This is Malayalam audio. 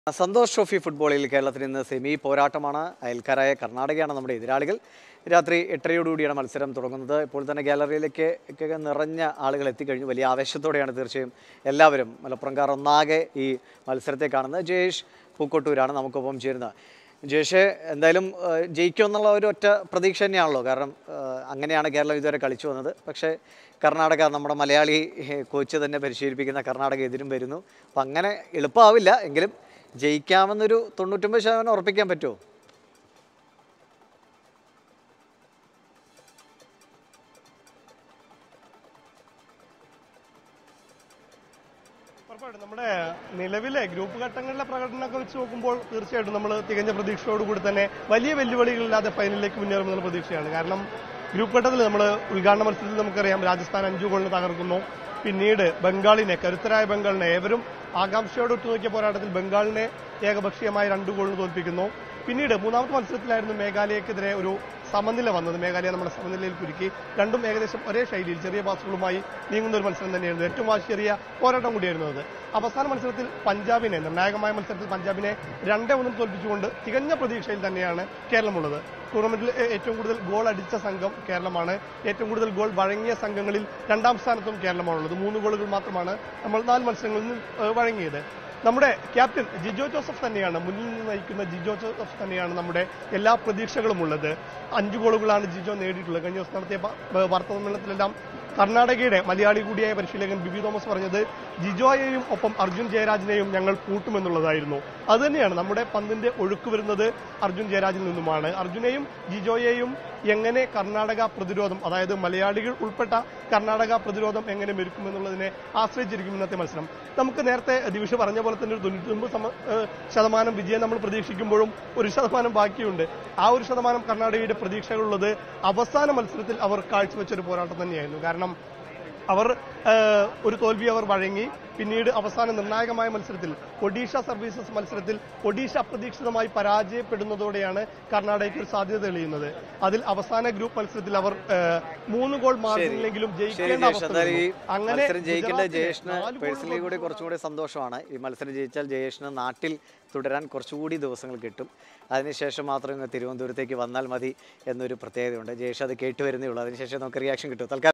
സന്തോഷ് ട്രോഫി ഫുട്ബോളിൽ കേരളത്തിന് ഇന്ന് സെമി പോരാട്ടമാണ് അയൽക്കാരായ കർണാടകയാണ് നമ്മുടെ എതിരാളികൾ രാത്രി എട്ടരയോടുകൂടിയാണ് മത്സരം തുടങ്ങുന്നത് ഇപ്പോൾ തന്നെ ഗാലറിയിലേക്ക് ഒക്കെ നിറഞ്ഞ ആളുകൾ എത്തിക്കഴിഞ്ഞു വലിയ ആവേശത്തോടെയാണ് തീർച്ചയായും എല്ലാവരും മലപ്പുറംകാർ ഒന്നാകെ ഈ മത്സരത്തെ കാണുന്നത് ജയേഷ് പൂക്കോട്ടൂരാണ് നമുക്കൊപ്പം ചേരുന്നത് ജയേഷ് എന്തായാലും ഏഹ്, ജയിക്കുമെന്നുള്ള ഒരു ഒറ്റ പ്രതീക്ഷ തന്നെയാണല്ലോ കാരണം ഏഹ്, അങ്ങനെയാണ് കേരളം ഇതുവരെ കളിച്ചു വന്നത് പക്ഷേ കർണാടക നമ്മുടെ മലയാളി ഏഹ്, കോച്ച് തന്നെ പരിശീലിപ്പിക്കുന്ന കർണാടക എതിരും വരുന്നു അപ്പം അങ്ങനെ എളുപ്പമാവില്ല എങ്കിലും ജയിക്കാമെന്നൊരു തൊണ്ണൂറ്റൊമ്പത് ശതമാനം ഉറപ്പിക്കാൻ പറ്റുമോ ഉറപ്പായിട്ടും നമ്മുടെ നിലവിലെ ഗ്രൂപ്പ് ഘട്ടങ്ങളിലെ പ്രകടനമൊക്കെ വെച്ച് നോക്കുമ്പോൾ തീർച്ചയായിട്ടും നമ്മൾ തികഞ്ഞ പ്രതീക്ഷയോടുകൂടി തന്നെ വലിയ വെല്ലുവിളികളില്ലാതെ ഫൈനലിലേക്ക് മുന്നേറുമെന്നുള്ള പ്രതീക്ഷയാണ് കാരണം ഗ്രൂപ്പ് ഘട്ടത്തിൽ നമ്മൾ ഉദ്ഘാടന മത്സരത്തിൽ നമുക്കറിയാം രാജസ്ഥാൻ അഞ്ചു ഗോളിന് തകർക്കുന്നു പിന്നീട് ബംഗാളിനെ കരുത്തരായ ബംഗാളിനെ ഏവരും ആകാംക്ഷയോടെ ഉറ്റുനോക്കിയ പോരാട്ടത്തിൽ ബംഗാളിനെ ഏകപക്ഷീയമായി രണ്ടു ഗോളിന് തോൽപ്പിക്കുന്നു പിന്നീട് മൂന്നാമത്തെ മത്സരത്തിലായിരുന്നു മേഘാലയക്കെതിരെ ഒരു സമനില വന്നത് മേഘാലയ നമ്മുടെ സമനിലയിൽ കുരുക്കി രണ്ടും ഏകദേശം ഒരേ ശൈലിയിൽ ചെറിയ പാസുകളുമായി നീങ്ങുന്ന ഒരു മത്സരം തന്നെയായിരുന്നു ഏറ്റവും വാശിയേറിയ പോരാട്ടം കൂടിയായിരുന്നു അത് അവസാന മത്സരത്തിൽ പഞ്ചാബിനെ നിർണായകമായ മത്സരത്തിൽ പഞ്ചാബിനെ രണ്ടേ ഒന്നും തോൽപ്പിച്ചുകൊണ്ട് തികഞ്ഞ പ്രതീക്ഷയിൽ തന്നെയാണ് കേരളമുള്ളത് ടൂർണമെന്റിൽ ഏ- ഏറ്റവും കൂടുതൽ ഗോൾ അടിച്ച സംഘം കേരളമാണ് ഏറ്റവും കൂടുതൽ ഗോൾ വഴങ്ങിയ സംഘങ്ങളിൽ രണ്ടാം സ്ഥാനത്തും കേരളമാണുള്ളത് മൂന്ന് ഗോളുകൾ മാത്രമാണ് നമ്മൾ നാല് മത്സരങ്ങളിൽ നിന്ന് ഏ, വഴങ്ങിയത് നമ്മുടെ ക്യാപ്റ്റൻ ജിജോ ജോസഫ് തന്നെയാണ് മുന്നിൽ നിന്ന് നയിക്കുന്ന ജിജോ ജോസഫ് തന്നെയാണ് നമ്മുടെ എല്ലാ പ്രതീക്ഷകളും ഉള്ളത് അഞ്ച് ഗോളുകളാണ് ജിജോ നേടിയിട്ടുള്ളത് കഴിഞ്ഞ ദിവസം നടത്തിയ പ- ഏ, വാർത്താ സമ്മേളനത്തിലെല്ലാം കർണാടകയുടെ മലയാളി കൂടിയായ പരിശീലകൻ ബിബി തോമസ് പറഞ്ഞത് ജിജോയെയും ഒപ്പം അർജുൻ ജയരാജിനെയും ഞങ്ങൾ കൂട്ടുമെന്നുള്ളതായിരുന്നു അതുതന്നെയാണ് നമ്മുടെ പന്തിന്റെ ഒഴുക്ക് വരുന്നത് അർജുൻ ജയരാജിൽ നിന്നുമാണ് അർജുനെയും ജിജോയെയും എങ്ങനെ കർണാടക പ്രതിരോധം അതായത് മലയാളികൾ ഉൾപ്പെട്ട കർണാടക പ്രതിരോധം എങ്ങനെ മെരുക്കുമെന്നുള്ളതിനെ ആശ്രയിച്ചിരിക്കും ഇന്നത്തെ മത്സരം നമുക്ക് നേരത്തെ ദിവിഷ പറഞ്ഞ പോലെ തന്നെ ഒരു തൊണ്ണൂറ്റൊമ്പത് സമ- ഏഹ് ശതമാനം വിജയം നമ്മൾ പ്രതീക്ഷിക്കുമ്പോഴും ഒരു ശതമാനം ബാക്കിയുണ്ട് ആ ഒരു ശതമാനം കർണാടകയുടെ പ്രതീക്ഷകളുള്ളത് അവസാന മത്സരത്തിൽ അവർ കാഴ്ചവെച്ച ഒരു പോരാട്ടം തന്നെയായിരുന്നു കാരണം അവർ ഏഹ്, ഒരു തോൽവി അവർ വഴങ്ങി പിന്നീട് അവസാന നിർണായകമായ മത്സരത്തിൽ ഒഡീഷ സർവീസസ് മത്സരത്തിൽ ഒഡീഷ അപ്രതീക്ഷിതമായി പരാജയപ്പെടുന്നതോടെയാണ് കർണാടകയ്ക്ക് ഒരു സാധ്യത തെളിയുന്നത് അതിൽ അവസാന ഗ്രൂപ്പ് മത്സരത്തിൽ അവർ ഏഹ്, മൂന്ന് ഗോൾ മാർജിനിലെങ്കിലും ശരി ജയിക്കേണ്ട ജയേഷ് അവസ്ഥ എന്തായാലും ഈ വന്നു. അങ്ങനെ മത്സരം ജയിക്കേണ്ട ഗുജറാത്തിനെ ജയേഷിന് നാല് ഗോൾ പേഴ്സണലി കൂടി തോൽപ്പിച്ചു. കുറച്ചും കൂടി സന്തോഷമാണ് ഈ മത്സരം ജയിച്ചാൽ ജയേഷിന് നാട്ടിൽ തുടരാൻ കുറച്ചുകൂടി ദിവസങ്ങൾ കിട്ടും അതിനുശേഷം മാത്രം ഇങ്ങ് തിരുവനന്തപുരത്തേക്ക് വന്നാൽ മതി എന്നൊരു പ്രത്യേകതയുണ്ട് ജയേഷ് അത് കേട്ടുവരുന്നേ ഉള്ളൂ അതിനുശേഷം നമുക്ക് റിയാക്ഷൻ കിട്ടും തൽക്കാലം